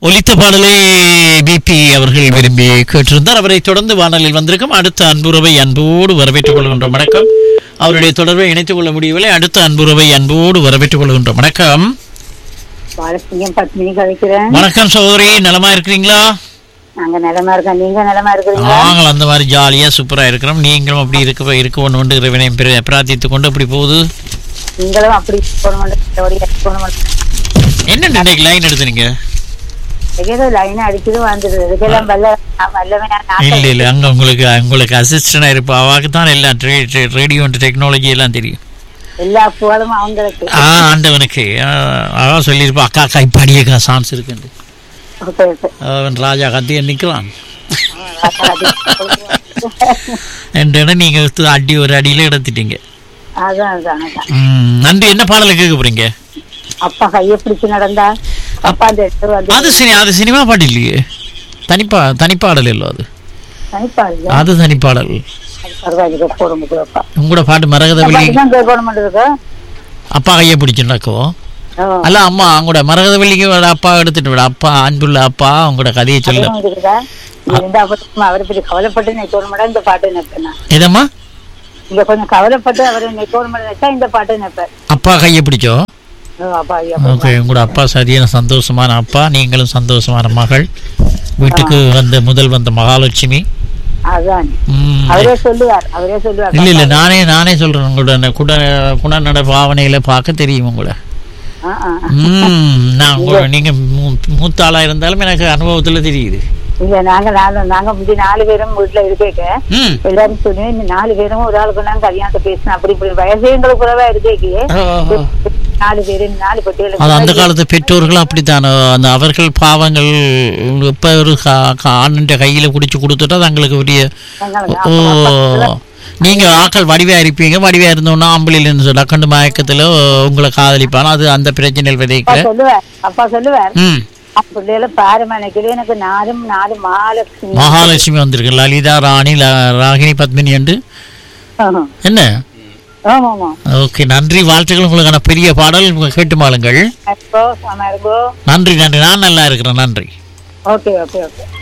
ஒலித்த பாடலை பிபி அவர்கள் விரும்பி கேட்டிருந்தார் அவரை தொடர்ந்து வானலில் வந்திருக்கும் அடுத்த அன்புறவை அன்போடு வரவேற்றுக் கொள்கின்றோம் வணக்கம் அவருடைய தொடர்பை இணைத்துக் கொள்ள முடியவில்லை அடுத்த அன்புறவை அன்போடு வரவேற்றுக் கொள்கின்றோம் வணக்கம் பாலசிங்கம் பத்மினி கழிக்கிறேன் வணக்கம் சகோதரி நலமா இருக்கிறீங்களா நாங்க நிலமா இருக்கோம் நீங்க நிலமா இருக்கிறீங்களா நாங்கள் அந்த மாதிரி ஜாலியா சூப்பரா இருக்கிறோம் நீங்களும் அப்படி இருக்க இருக்க ஒன்று இறைவனை பிர- பிரார்த்தித்துக் கொண்டு அப்படி போகுது நீங்களும் அப்படி போகணும் என்ன இன்னைக்கு லைன் எடுத்துனீங்க ஏதோ லைன் அடிச்சது வந்துடுது இதுக்கெல்லாம் வல்ல வல்லவனா இல்ல இல்ல அங்க உங்களுக்கு உங்களுக்கு அசிஸ்டண்டா இருப்பா அவாக்கு தான் எல்லாம் ரேடியோ டெக்னாலஜி எல்லாம் தெரியும் எல்லா புகழும் அவங்களுக்கு ஆ ஆண்டவனுக்கு ஆ, அதான் சொல்லியிருப்பா அக்கா அக்கா இப்போ அடியக்கா சான்ஸ் இருக்குன்னு ஓகே, ஓகே. அவன் ராஜா கத்திய நிற்கலாம் என்று நீங்க எடுத்து அடி ஒரு அடியில எடுத்துட்டீங்க அதான் அதான் அதான் ம், நன்றி என்ன பாடலை கேட்க போறீங்க அப்பா கையை பிடிச்சு நடந்தா அப்பா அந்த இடத்துல வந்து அது சினி அது சினிமா பாட்டு இல்லையே தனிப்பா தனிப்பாடல் இல்லை அது தனிப்பா இல்ல அது தனிப்பாடல் அது பரவாயில்ல போடும் அப்பா உங்களோட பாட்டு மரகதவள்ளி அதுதான் கேட்கணும் மாட்டேங்குது அப்பா கையை பிடிச்சுனாக்கோ ஓ, அல்ல அம்மா அவங்களோட மரகதவள்ளிக்கு ஒரு அப்பா எடுத்துட்டு விட அப்பா அன்புள்ள அப்பா அவங்களோட கதையை சொல்ல அதுவும் இருக்குதா இந்த அப்பா அவரை பற்றி கவலைப்பட்டு நினைக்கணும் மாட்டா இந்த பாட்டு நினைப்பேன் நான். எதம்மா இங்க கொஞ்சம் கவலைப்பட்டு அவரை நினைக்கணும் மாட்டா நினைச்சா இந்த பாட்டு நினைப்பேன் அப்பா கையை பிடிச்சோ ஓ, அப்பா ஐயா ஓகே உங்களோட அப்பா சரியான சந்தோஷமான அப்பா நீங்களும் சந்தோஷமான மகள் வீட்டுக்கு வந்த முதல் வந்த மகாலட்சுமி அதான் ம், அவரே சொல்லுவார் அவரே சொல்லுவார் இல்ல இல்ல நானே நானே சொல்றேன் உங்களோட அந்த குட குணநட பாவனையில பார்க்க தெரியும் உங்களை ஆ, ஆ. ம் நான் உங்களோட நீங்க மூ- மூத்த ஆளா இருந்தாலும் எனக்கு அனுபவத்துல தெரியுது இல்ல நாங்க நாலு நாங்க முந்தி நாலு பேரும் வீட்டுல இருக்கேக்க ம் எல்லாரும் சொல்லி இந்த நாலு பேரும் ஒரு ஆளுக்கு நாங்க கல்யாணத்தை பேசினோம் அப்படி இப்படி வயசு எங்களுக்கு குறைவா இருக்கேக்கு ஓ, ஓ, ஓ. நாலு பேரு நாலு அது பட்டியல அந்த காலத்து பெற்றோர்கள் அப்படித்தான் அந்த அவர்கள் பாவங்கள் இப்ப ஒரு ஆண்ட கையில குடிச்சு கொடுத்துட்டா தங்களுக்கு பெரிய ஓ நீங்க ஆக்கள் வடிவா இருப்பீங்க வடிவா இருந்தோம்னா ஆம்பளையில இருந்து டக்கண்டு மயக்கத்துல உங்களை காதலிப்பான அது அந்த பிரச்சனைகள் அப்பா விதைக்க சொல்லுவார் அப்பா சொல்லுவார் ம் பிள்ளைகள பாரு மனைக்கிலே எனக்கு நாலும் நாலு மகாலட்சுமி மகாலட்சுமி வந்திருக்கு லலிதா ராணி ல- ராகினி பத்மினி என்று ஆஹா. என்ன ஆமா ஆமா ஓகே நன்றி வாழ்த்துக்கள் உங்களுக்கான பெரிய பாடல் கேட்டு மாளுங்கள் இருக்கோ ஆமா இருக்கோ நன்றி நன்றி நான் நல்லா இருக்கிறேன் நன்றி ஓகே ஓகே ஓகே